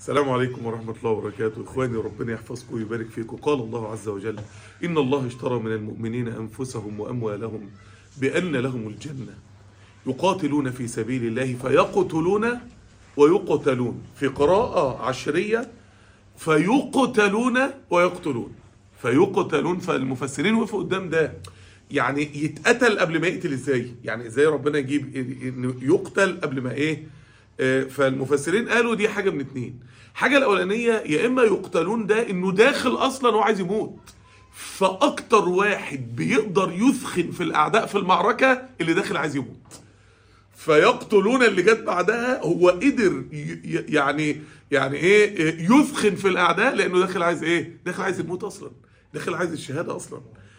السلام عليكم ورحمة الله وبركاته إخواني ربنا يحفظكم ويبارك فيكم قال الله عز وجل إن الله اشترى من المؤمنين أنفسهم وأموالهم بأن لهم الجنة يقاتلون في سبيل الله فيقتلون ويقتلون في قراءة عشرية فيقتلون ويقتلون فيقتلون فالمفسرين وقفوا قدام ده يعني يتقتل قبل ما يقتل ازاي يعني ازاي ربنا يجيب انه يقتل قبل ما ايه آه، فالمفسرين قالوا دي حاجه من اتنين حاجه الاولانيه يا اما يقتلون ده انه داخل اصلا وعايز يموت فاكتر واحد بيقدر يثخن في الاعداء في المعركه اللي داخل عايز يموت فيقتلون اللي جت بعدها هو قدر ي- ي- يعني يعني ايه يثخن في الاعداء لانه داخل عايز ايه داخل عايز يموت اصلا داخل عايز الشهاده اصلا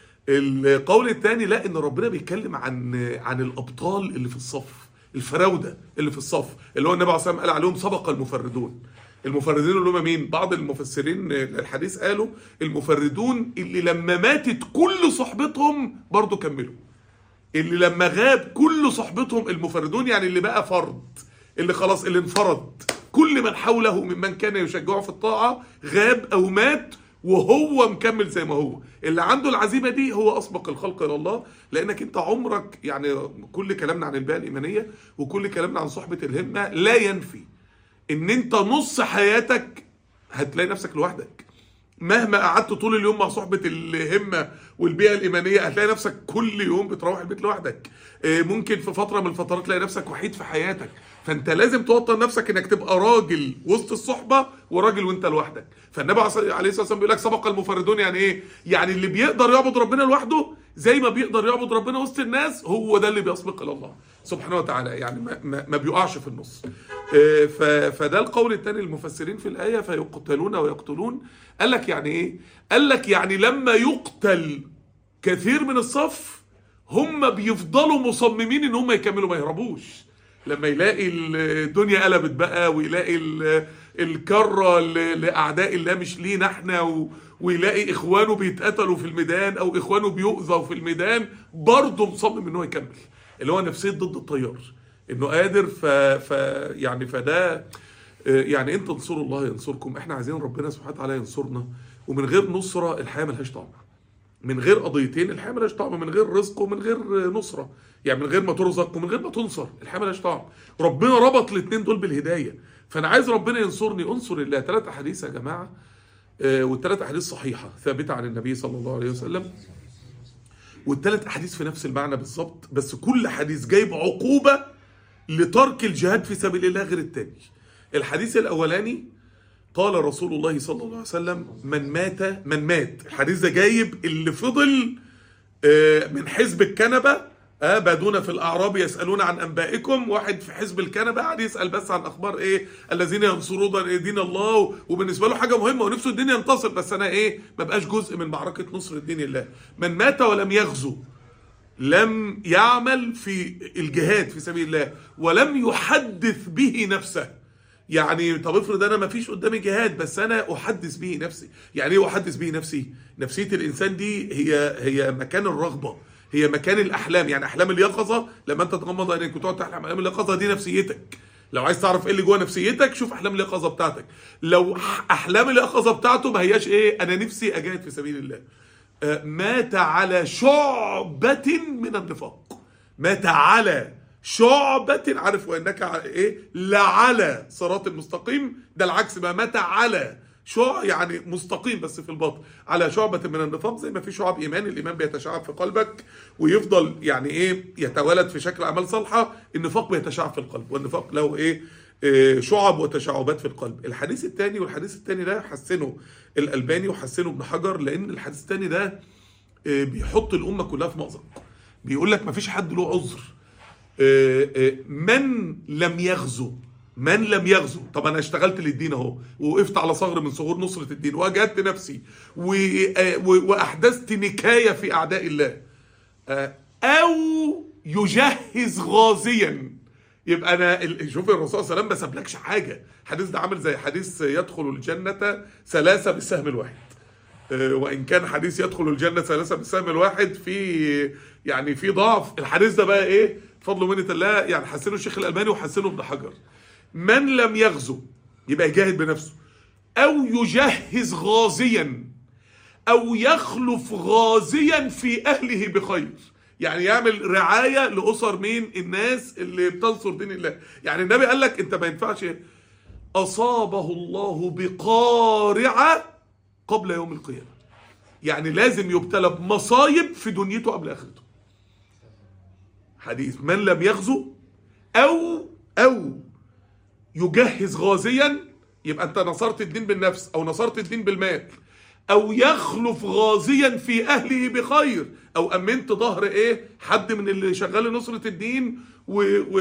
القول الثاني لا ان ربنا بيتكلم عن عن الابطال اللي في الصف الفراوده اللي في الصف اللي هو النبي عليه الصلاه والسلام قال عليهم سبق المفردون المفردين اللي هم مين بعض المفسرين الحديث قالوا المفردون اللي لما ماتت كل صحبتهم برضو كملوا اللي لما غاب كل صحبتهم المفردون يعني اللي بقى فرد اللي خلاص اللي انفرد كل من حوله ممن كان يشجعه في الطاعة غاب أو مات وهو مكمل زي ما هو اللي عنده العزيمة دي هو أسبق الخلق إلى الله لأنك أنت عمرك يعني كل كلامنا عن البيئة الإيمانية وكل كلامنا عن صحبة الهمة لا ينفي إن أنت نص حياتك هتلاقي نفسك لوحدك مهما قعدت طول اليوم مع صحبة الهمة والبيئة الإيمانية هتلاقي نفسك كل يوم بتروح البيت لوحدك آه، ممكن في فترة من الفترات تلاقي نفسك وحيد في حياتك فأنت لازم توطن نفسك إنك تبقى راجل وسط الصحبة وراجل وأنت لوحدك فالنبي عليه الصلاة والسلام بيقول لك سبق المفردون يعني إيه؟ يعني اللي بيقدر يعبد ربنا لوحده زي ما بيقدر يعبد ربنا وسط الناس هو ده اللي بيسبق إلى الله سبحانه وتعالى يعني ما, ما, ما بيقعش في النص آه، ف- فده القول الثاني للمفسرين في الآية فيقتلون ويقتلون قال لك يعني ايه قال لك يعني لما يقتل كثير من الصف هم بيفضلوا مصممين ان هم يكملوا ما يهربوش لما يلاقي الدنيا قلبت بقى ويلاقي ال- الكرة ل- لأعداء الله مش لينا احنا و- ويلاقي إخوانه بيتقتلوا في الميدان أو إخوانه بيؤذوا في الميدان برضه مصمم إن هو يكمل اللي هو نفسية ضد التيار إنه قادر ف, ف يعني فده يعني انت تنصروا الله ينصركم احنا عايزين ربنا سبحانه وتعالى ينصرنا ومن غير نصرة الحياة ملهاش طعم من غير قضيتين الحياة ملهاش طعم من غير رزق ومن غير نصرة يعني من غير ما ترزق ومن غير ما تنصر الحياة ملهاش طعم ربنا ربط الاثنين دول بالهداية فانا عايز ربنا ينصرني انصر الله ثلاث احاديث يا جماعة آه، والثلاث احاديث صحيحة ثابتة عن النبي صلى الله عليه وسلم والثلاث احاديث في نفس المعنى بالظبط بس كل حديث جايب عقوبة لترك الجهاد في سبيل الله غير التاني الحديث الاولاني قال رسول الله صلى الله عليه وسلم من مات من مات الحديث ده جايب اللي فضل آه، من حزب الكنبة آه بادون في الأعراب يسألون عن أنبائكم واحد في حزب الكنبة قاعد يسأل بس عن أخبار إيه الذين ينصرون دين الله وبالنسبة له حاجة مهمة ونفسه الدين ينتصر بس أنا إيه ما بقاش جزء من معركة نصر الدين الله من مات ولم يغزو لم يعمل في الجهاد في سبيل الله ولم يحدث به نفسه يعني طب افرض انا ما فيش قدامي جهاد بس انا احدث به نفسي يعني ايه احدث به نفسي نفسيه الانسان دي هي هي مكان الرغبه هي مكان الاحلام يعني احلام اليقظه لما انت تغمض عينيك وتقعد تحلم احلام اليقظه دي نفسيتك لو عايز تعرف ايه اللي جوه نفسيتك شوف احلام اليقظه بتاعتك لو احلام اليقظه بتاعته ما هياش ايه انا نفسي اجاهد في سبيل الله آه، مات على شعبة من النفاق مات على شعبة عارف وانك ع- ايه لعلى صراط المستقيم ده العكس بقى مات على شع يعني مستقيم بس في الباطن على شعبة من النفاق زي ما في شعب ايمان الايمان بيتشعب في قلبك ويفضل يعني ايه يتولد في شكل اعمال صالحة النفاق بيتشعب في القلب والنفاق له ايه آه، شعب وتشعبات في القلب الحديث الثاني والحديث الثاني ده حسنه الألباني وحسنه ابن حجر لأن الحديث الثاني ده آه، بيحط الأمة كلها في مأزق بيقول لك مفيش حد له عذر آه، آه، من لم يغزو من لم يغزو طب انا اشتغلت للدين اهو ووقفت على ثغر من ثغور نصرة الدين واجهدت نفسي و- آه، و- واحدثت نكاية في اعداء الله آه، او يجهز غازيا يبقى انا ال- شوف الرسول صلى الله عليه وسلم ما سابلكش حاجه الحديث ده عامل زي حديث يدخل الجنه ثلاثه بالسهم الواحد آه، وان كان حديث يدخل الجنه ثلاثه بالسهم الواحد في يعني في ضعف الحديث ده بقى ايه فضل منة الله يعني حسنه الشيخ الالباني وحسنه ابن حجر من لم يغزو يبقى يجاهد بنفسه او يجهز غازيا او يخلف غازيا في اهله بخير يعني يعمل رعايه لاسر مين الناس اللي بتنصر دين الله يعني النبي قال لك انت ما ينفعش اصابه الله بقارعه قبل يوم القيامه يعني لازم يبتلى بمصايب في دنيته قبل اخرته حديث من لم يغزو او او يجهز غازيا يبقى انت نصرت الدين بالنفس او نصرت الدين بالمال او يخلف غازيا في اهله بخير او امنت ظهر ايه حد من اللي شغال لنصرة الدين و, و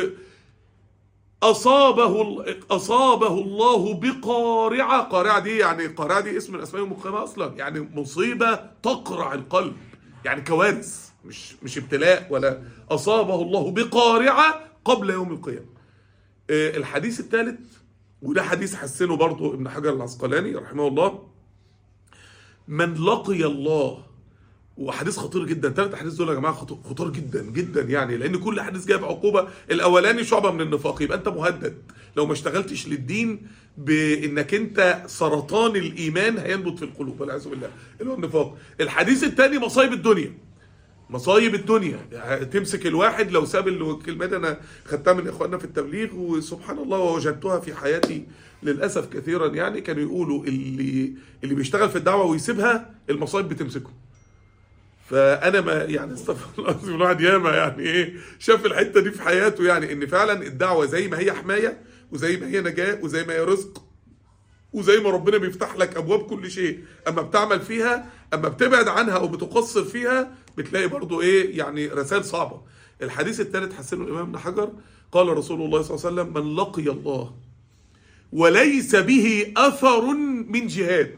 اصابه اصابه الله بقارعه قارعه دي يعني قارعه دي اسم من اسماء المقامه اصلا يعني مصيبه تقرع القلب يعني كوارث مش مش ابتلاء ولا اصابه الله بقارعه قبل يوم القيامه آه، الحديث الثالث وده حديث حسنه برضه ابن حجر العسقلاني رحمه الله من لقي الله وحديث خطير جدا ثلاث احاديث دول يا جماعه خطير, خطير جدا جدا يعني لان كل حديث جايب عقوبه الاولاني شعبه من النفاق يبقى انت مهدد لو ما اشتغلتش للدين بانك انت سرطان الايمان هينبت في القلوب والعياذ بالله اللي هو النفاق الحديث الثاني مصايب الدنيا مصايب الدنيا يعني تمسك الواحد لو ساب الكلمه دي انا خدتها من اخواننا في التبليغ وسبحان الله ووجدتها في حياتي للاسف كثيرا يعني كانوا يقولوا اللي اللي بيشتغل في الدعوه ويسيبها المصايب بتمسكه فانا ما يعني استغفر الله العظيم الواحد ياما يعني ايه شاف الحته دي في حياته يعني ان فعلا الدعوه زي ما هي حمايه وزي ما هي نجاه وزي ما هي رزق وزي ما ربنا بيفتح لك ابواب كل شيء اما بتعمل فيها اما بتبعد عنها او بتقصر فيها بتلاقي برضو ايه يعني رسائل صعبه الحديث الثالث حسنه الامام ابن حجر قال رسول الله صلى الله عليه وسلم من لقي الله وليس به اثر من جهاد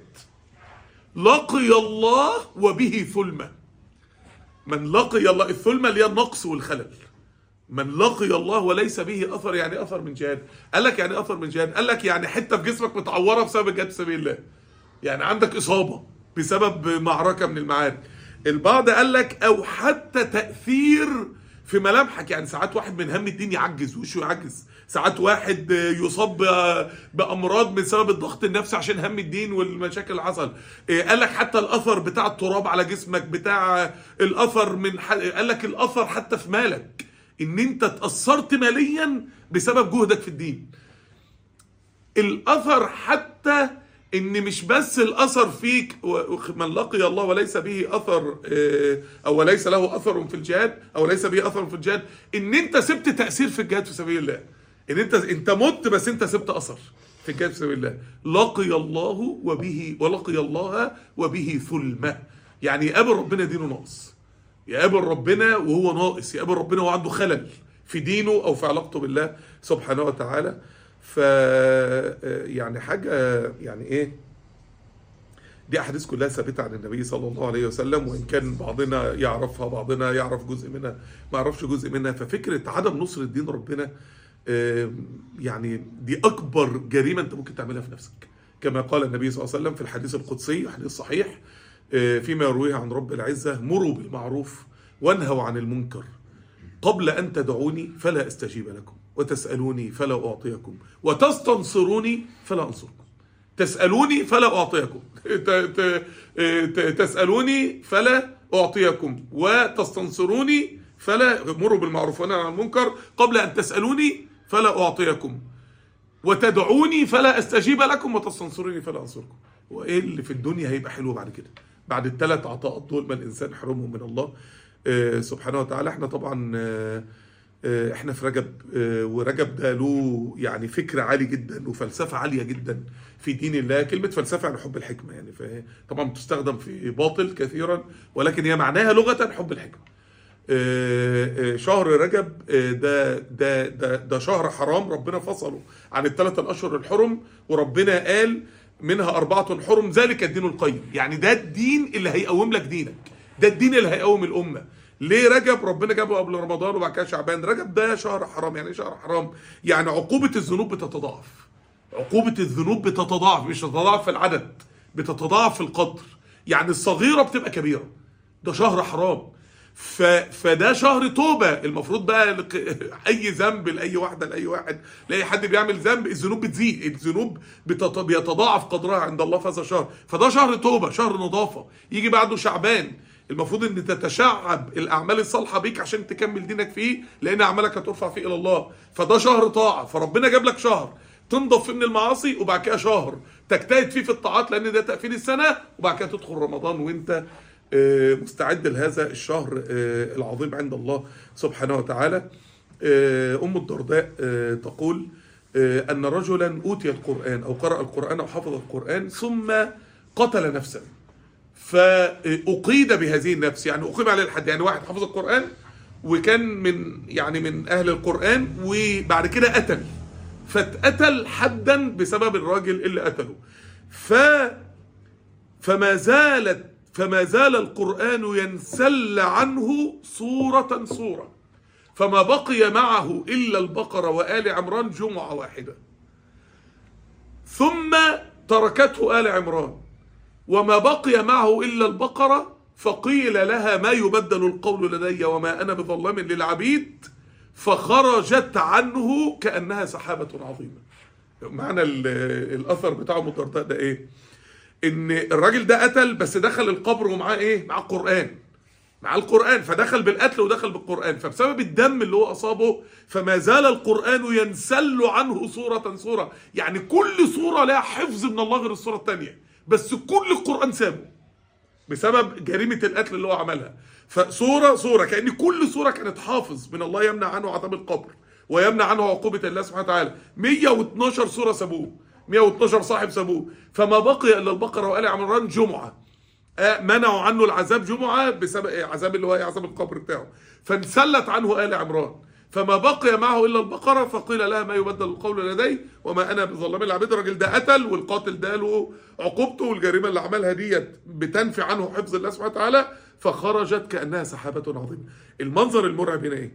لقي الله وبه ثلمه من لقي الله الثلمه اللي هي النقص والخلل من لقي الله وليس به اثر يعني اثر من جهاد قال لك يعني اثر من جهاد قال لك يعني حته في جسمك متعوره بسبب الجهاد في سبيل الله يعني عندك اصابه بسبب معركه من المعارك البعض قال لك او حتى تاثير في ملامحك يعني ساعات واحد من هم الدين يعجز وشه يعجز ساعات واحد يصاب بامراض بسبب الضغط النفسي عشان هم الدين والمشاكل اللي حصل قال لك حتى الاثر بتاع التراب على جسمك بتاع الاثر من ح... قال لك الاثر حتى في مالك ان انت اتاثرت ماليا بسبب جهدك في الدين الاثر حتى ان مش بس الاثر فيك من لقي الله وليس به اثر او وليس له اثر في الجهاد او ليس به اثر في الجهاد ان انت سبت تاثير في الجهاد في سبيل الله ان انت انت مت بس انت سبت اثر في الجهاد في سبيل الله لقي الله وبه ولقي الله وبه ثلمه يعني يقابل ربنا دينه ناقص يقابل ربنا وهو ناقص يقابل ربنا وهو عنده خلل في دينه او في علاقته بالله سبحانه وتعالى ف يعني حاجه يعني ايه دي احاديث كلها ثابته عن النبي صلى الله عليه وسلم وان كان بعضنا يعرفها بعضنا يعرف جزء منها ما يعرفش جزء منها ففكره عدم نصر الدين ربنا يعني دي اكبر جريمه انت ممكن تعملها في نفسك كما قال النبي صلى الله عليه وسلم في الحديث القدسي حديث صحيح فيما يرويه عن رب العزه مروا بالمعروف وانهوا عن المنكر قبل ان تدعوني فلا استجيب لكم وتسالوني فلا اعطيكم وتستنصروني فلا انصركم تسالوني فلا اعطيكم تسالوني فلا اعطيكم وتستنصروني فلا مروا بالمعروف وانهوا عن المنكر قبل ان تسالوني فلا اعطيكم وتدعوني فلا استجيب لكم وتستنصروني فلا انصركم وايه اللي في الدنيا هيبقى حلو بعد كده بعد الثلاث عطاءات دول ما الانسان حرمهم من الله آه سبحانه وتعالى احنا طبعا آه آه احنا في رجب ورجب ده له يعني فكر عالي جدا وفلسفه عاليه جدا في دين الله كلمه فلسفه يعني حب الحكمه يعني فهي طبعا بتستخدم في باطل كثيرا ولكن هي معناها لغه حب الحكمه شهر رجب ده ده ده ده شهر حرام ربنا فصله عن الثلاث الاشهر الحرم وربنا قال منها أربعة حرم ذلك الدين القيم يعني ده الدين اللي هيقوم لك دينك ده الدين اللي هيقوم الأمة ليه رجب ربنا جابه قبل رمضان وبعد كده شعبان رجب ده شهر حرام يعني ايه شهر حرام يعني عقوبة الذنوب بتتضاعف عقوبة الذنوب بتتضاعف مش تتضاعف في العدد بتتضاعف في القدر يعني الصغيرة بتبقى كبيرة ده شهر حرام ف... فده شهر توبه المفروض بقى لق- اي ذنب لاي واحده لاي واحد لاي حد بيعمل ذنب الذنوب بتزيد الذنوب بتت... بيتضاعف قدرها عند الله في هذا الشهر فده شهر توبه شهر نظافه يجي بعده شعبان المفروض ان تتشعب الاعمال الصالحه بيك عشان تكمل دينك فيه لان اعمالك هترفع فيه الى الله فده شهر طاعه فربنا جاب لك شهر تنضف فيه من المعاصي وبعد كده شهر تجتهد فيه في الطاعات لان ده تقفيل السنه وبعد كده تدخل رمضان وانت آه، مستعد لهذا الشهر آه، العظيم عند الله سبحانه وتعالى آه، ام الدرداء آه، تقول آه، ان رجلا اوتي القران او قرأ القران او حفظ القران ثم قتل نفسا فأقيد بهذه النفس يعني أقيم عليه الحد يعني واحد حفظ القرآن وكان من يعني من أهل القرآن وبعد كده قتل فاتقتل حدا بسبب الراجل اللي قتله ف فما زالت فما زال القرآن ينسل عنه صورة صورة فما بقي معه إلا البقرة وآل عمران جمعة واحدة ثم تركته آل عمران وما بقي معه إلا البقرة فقيل لها ما يبدل القول لدي وما أنا بظلام للعبيد فخرجت عنه كأنها سحابة عظيمة معنى ال- الأثر بتاع أم الدرداء ده إيه إن الراجل ده قتل بس دخل القبر ومعاه إيه معاه القرآن مع القرآن فدخل بالقتل ودخل بالقرآن فبسبب الدم اللي هو أصابه فما زال القرآن ينسل عنه صورة صورة يعني كل صورة لها حفظ من الله غير الصورة الثانية بس كل القرآن سابه بسبب جريمة القتل اللي هو عملها فصورة صورة كأن كل صورة كانت حافظ من الله يمنع عنه عذاب القبر ويمنع عنه عقوبة الله سبحانه وتعالى 112 صورة سابوه 112 صاحب سابوه فما بقي إلا البقرة وآل عمران جمعة آه، منعوا عنه العذاب جمعة بسبب إيه؟ عذاب اللي هو إيه؟ عذاب القبر بتاعه فانسلت عنه آل عمران فما بقي معه إلا البقرة فقيل لها ما يبدل القول لدي وما أنا بظلام العبيد الراجل ده قتل والقاتل ده له عقوبته والجريمة اللي عملها ديت بتنفي عنه حفظ الله سبحانه وتعالى فخرجت كأنها سحابة عظيمة المنظر المرعب هنا إيه؟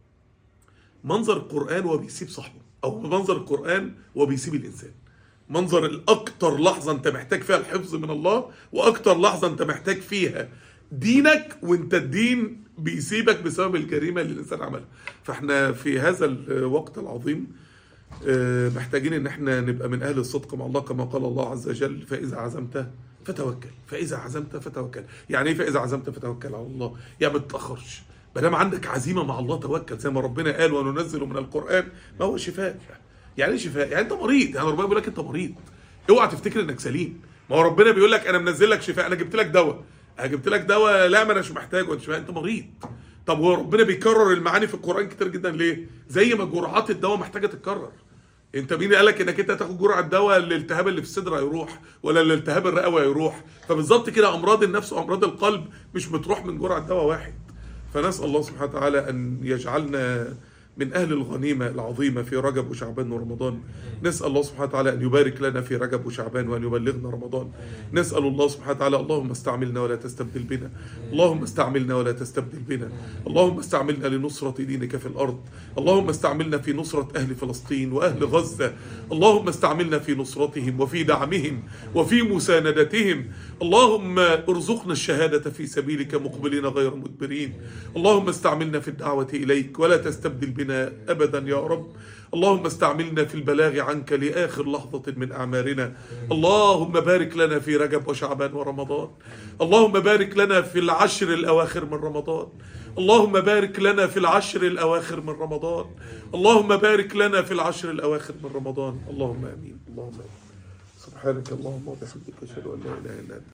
منظر القرآن وبيسيب صاحبه أو منظر القرآن وبيسيب الإنسان منظر الأكتر لحظة أنت محتاج فيها الحفظ من الله وأكتر لحظة أنت محتاج فيها دينك وأنت الدين بيسيبك بسبب الجريمة اللي الإنسان عملها فإحنا في هذا الوقت العظيم آه، محتاجين ان احنا نبقى من اهل الصدق مع الله كما قال الله عز وجل فاذا عزمت فتوكل فاذا عزمت فتوكل يعني ايه فاذا عزمت فتوكل على الله يعني ما تتاخرش ما دام عندك عزيمه مع الله توكل زي ما ربنا قال وننزل من القران ما هو شفاء يعني ايه شفاء يعني انت مريض يعني ربنا بيقول لك انت مريض اوعى تفتكر انك سليم ما هو ربنا بيقول لك انا منزل لك شفاء انا جبت لك دواء انا جبت لك دواء لا ما انا مش محتاجه انت شفاء انت مريض طب هو ربنا بيكرر المعاني في القران كتير جدا ليه زي ما جرعات الدواء محتاجه تتكرر انت مين قال لك انك انت تاخد جرعه دواء الالتهاب اللي في الصدر هيروح ولا الالتهاب الرئوي هيروح فبالظبط كده امراض النفس وامراض القلب مش بتروح من جرعه دواء واحد فنسال الله سبحانه وتعالى ان يجعلنا من اهل الغنيمه العظيمه في رجب وشعبان ورمضان نسال الله سبحانه وتعالى ان يبارك لنا في رجب وشعبان وان يبلغنا رمضان نسال الله سبحانه وتعالى اللهم استعملنا ولا تستبدل بنا اللهم استعملنا ولا تستبدل بنا اللهم استعملنا لنصره دينك في الارض اللهم استعملنا في نصره اهل فلسطين واهل غزه اللهم استعملنا في نصرتهم وفي دعمهم وفي مساندتهم اللهم ارزقنا الشهاده في سبيلك مقبلين غير مدبرين اللهم استعملنا في الدعوه اليك ولا تستبدل بنا ابدا يا رب اللهم استعملنا في البلاغ عنك لاخر لحظه من اعمارنا اللهم بارك لنا في رجب وشعبان ورمضان اللهم بارك لنا في العشر الاواخر من رمضان اللهم بارك لنا في العشر الاواخر من رمضان اللهم بارك لنا في العشر الاواخر من رمضان اللهم امين اللهم امين سبحانك اللهم وبحمدك اشهد ان لا اله الا انت